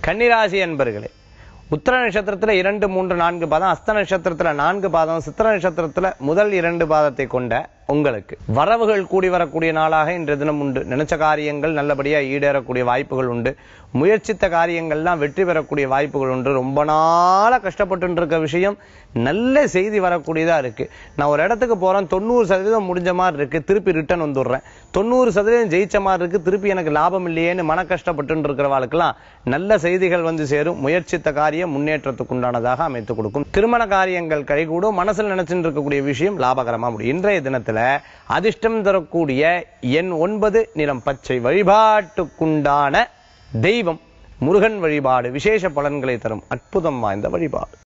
கன்னிராசி அன்பர்களே உத்தர நட்சத்திரத்துல இரண்டு மூன்று நான்கு பாதம் அஸ்த நட்சத்திரத்துல நான்கு பாதம் சித்திர நட்சத்திரத்துல முதல் இரண்டு பாதத்தை கொண்ட உங்களுக்கு வரவுகள் கூடி வரக்கூடிய நாளாக இன்றைய தினம் உண்டு நினைச்ச காரியங்கள் நல்லபடியா ஈடேறக்கூடிய வாய்ப்புகள் உண்டு முயற்சித்த காரியங்கள்லாம் வெற்றி பெறக்கூடிய வாய்ப்புகள் உண்டு ரொம்ப நாளா கஷ்டப்பட்டு இருக்க விஷயம் நல்ல செய்தி வரக்கூடியதா இருக்கு நான் ஒரு இடத்துக்கு போறேன் தொண்ணூறு சதவீதம் முடிஞ்ச மாதிரி இருக்கு திருப்பி ரிட்டர்ன் வந்துடுறேன் தொண்ணூறு சதவீதம் ஜெயிச்ச மாதிரி இருக்கு திருப்பி எனக்கு லாபம் இல்லையேன்னு மன கஷ்டப்பட்டு இருக்கிறவாளுக்கெல்லாம் நல்ல செய்திகள் வந்து சேரும் முயற்சித்த காரியம் முன்னேற்றத்துக்கு உண்டானதாக அமைத்து கொடுக்கும் திருமண காரியங்கள் கைகூடும் மனசுல நினைச்சுட்டு இருக்கக்கூடிய விஷயம் லாபகரமா முடியும் இன்றைய தினத்துல அதிர்ஷ்டம் தரக்கூடிய எண் ஒன்பது நிறம் பச்சை வழிபாட்டுக்குண்டான தெய்வம் முருகன் வழிபாடு விசேஷ பலன்களை தரும் அற்புதம் வாய்ந்த வழிபாடு